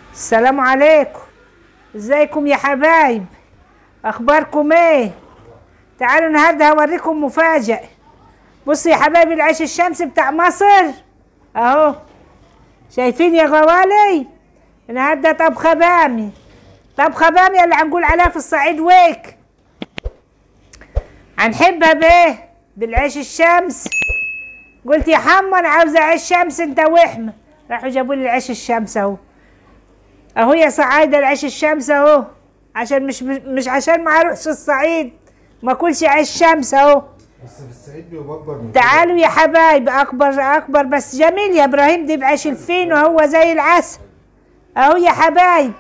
السلام عليكم ازيكم يا حبايب اخباركم ايه تعالوا النهارده هوريكم مفاجأة بصوا يا حبايبي العيش الشمس بتاع مصر اهو شايفين يا غوالي النهارده طبخة بامي طبخة بامية اللي هنقول عليها في الصعيد ويك هنحبها بايه بالعيش الشمس قلت يا حمو انا عاوزه عيش شمس انت وحمه راحوا جابوا لي العيش الشمس اهو اهو يا صعايده العيش الشمس اهو عشان مش مش عشان ما اروحش الصعيد ما اكلش عيش شمس اهو بس في الصعيد بيبقى اكبر من تعالوا يا حبايب اكبر اكبر بس جميل يا ابراهيم دي بعيش الفين وهو زي العسل اهو يا حبايب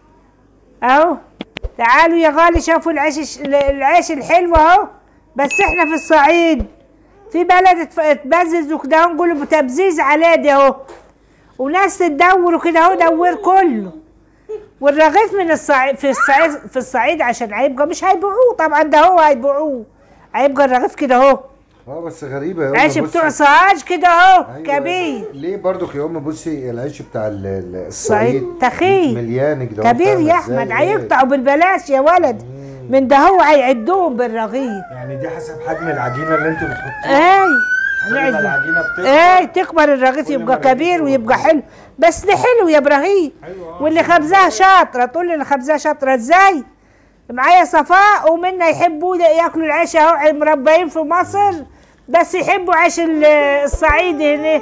اهو تعالوا يا غالي شوفوا العيش الش- العيش الحلو اهو بس احنا في الصعيد في بلد اتف- اتبززوا كده اهو نقولوا تبزيز عليه ده اهو وناس تدوروا كده اهو دور كله والرغيف من الصعيد في الصعيد في الصعيد عشان هيبقى مش هيبيعوه طبعا ده هو هيبيعوه هيبقى الرغيف كده اهو اه بس غريبه يا أم عيش بصي. بتوع صهاج كده اهو أيوة. كبير ليه برضو يا ام بصي العيش بتاع ال- ال- الصعيد الصعيد تخين. مليان كده كبير فاهمة يا إزاي؟ احمد إيه؟ هيقطعوا بالبلاش يا ولد من ده هو هيعدوهم بالرغيف يعني دي حسب حجم العجينه اللي انت بتحطيها اي كل ما هنعزم العجينه بتكبر اي تكبر الرغيف كل ما يبقى الرغيف كبير يبقى ويبقى كبير. حلو بس ده حلو يا ابراهيم أيوة. واللي خبزها شاطره تقول لي اللي خبزها شاطره ازاي معايا صفاء ومنا يحبوا ده- ياكلوا العيش اهو مربيين في مصر بس يحبوا عيش ال- الصعيد هنا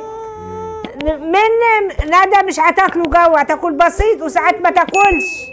من ندى مش هتاكلوا جو هتاكل بسيط وساعات ما تاكلش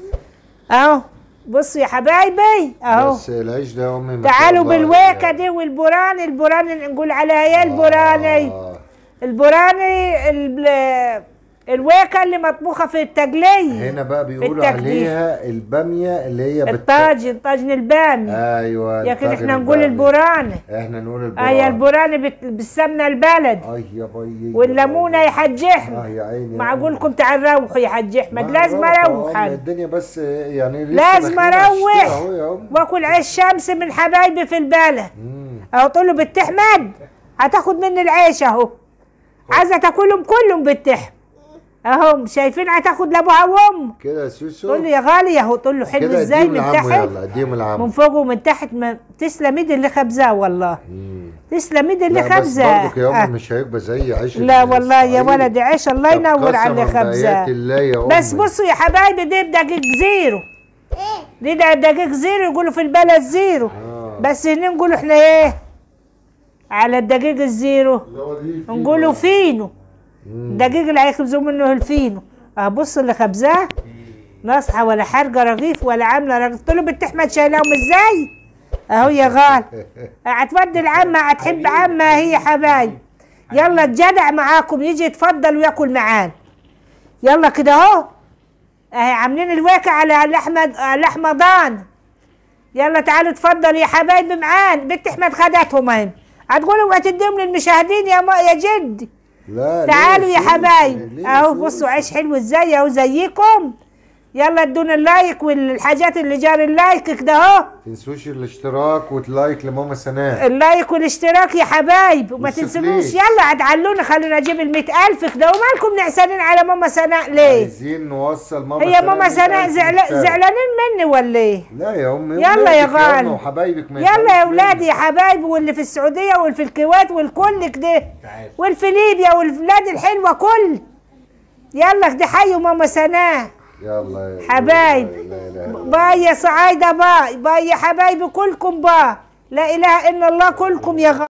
اهو بصوا يا حبايبي اهو بس العيش ده يا امي ما شاء تعالوا الله بالويكه يعني. دي والبراني البراني نقول عليها ايه البراني آه. البراني ال- الويكه اللي مطبوخه في التجليه هنا بقى بيقولوا التجديد. عليها الباميه اللي هي بت... الطاجن طاجن البامي ايوه لكن الطاجن احنا نقول البامي. البراني احنا نقول البراني اي البراني بت- بالسمنه البلد اي يا بي والليمونه يا حاج اه احمد يا عيني معقولكم تعال روحوا يا حاج احمد ما لازم نروح اروح أهو، أنا. الدنيا بس يعني لسه لازم داخلين على الشتاء اروح اهو يا ام واكل عيش شمس من حبايبي في البلد مم. اهو تقول له بنت احمد هتاخد مني العيش اهو عايزه تاكلهم كلهم بنت احمد اهو شايفين هتاخد لابوها وام كده يا سوسو تقول له يا غالي اهو تقول له حلو كده ازاي اديهم من العمو تحت يلا اديهم العمو من فوق ومن تحت ما تسلم ايد اللي خبزاه والله مم. تسلم ايد اللي لا بس خبزاه برضك يا آه. امي مش هيبقى زي عيش لا والله يا الصعيد. ولدي عيش الله طب ينور على اللي قسماً خبزاه بآيات الله يا بس أمي. بصوا يا حبايبي دي بدقيق زيرو دي ده دقيق زيرو يقولوا في البلد زيرو آه. بس هنا نقولوا احنا ايه على الدقيق الزيرو نقولوا فينو الدقيق اللي هيخبزوا منه الفينو اه بص اللي خبزاه نصحى ولا حرقه رغيف ولا عامله رغيف قلت له بنت احمد شايلاهم ازاي اهو يا غال هتودي العمه هتحب عمه هي حبايب يلا الجدع معاكم يجي يتفضل وياكل معانا يلا كده اهو اهي عاملين الواكع على لحمه لحمه ضان يلا تعالوا اتفضل يا حبايبي معانا بنت احمد خدتهم اهي هتقولوا هتديهم للمشاهدين يا ما يا جدي لا تعالوا ليه يا سوسو؟ حبايب ليه اهو سوسو؟ بصوا عيش حلو ازاي اهو زيكم يلا ادونا اللايك والحاجات اللي جار اللايك كده اهو تنسوش الاشتراك وتلايك لماما سناء اللايك والاشتراك يا حبايب وما والسفليت. تنسونوش يلا هتعلونا خلونا نجيب ال ألف كده ومالكم نعسانين على ماما سناء ليه؟ عايزين نوصل ماما هي ماما دي سناء ألف زعلا مشترك. زعلانين مني ولا ايه؟ لا يا امي يلا يا ولادك غالي. وحبايبك ما يلا يا يزعلوش اولادي يا حبايبي واللي في السعوديه واللي في الكويت والكل كده والفي ليبيا والبلاد الحلوه كل يلا كده حيوا ماما سناء مني. يلا يا- حبايب. لا لا لا لا. باي يا صعايده باي باي يا حبايبي كلكم باي لا اله الا الله كلكم يا غ...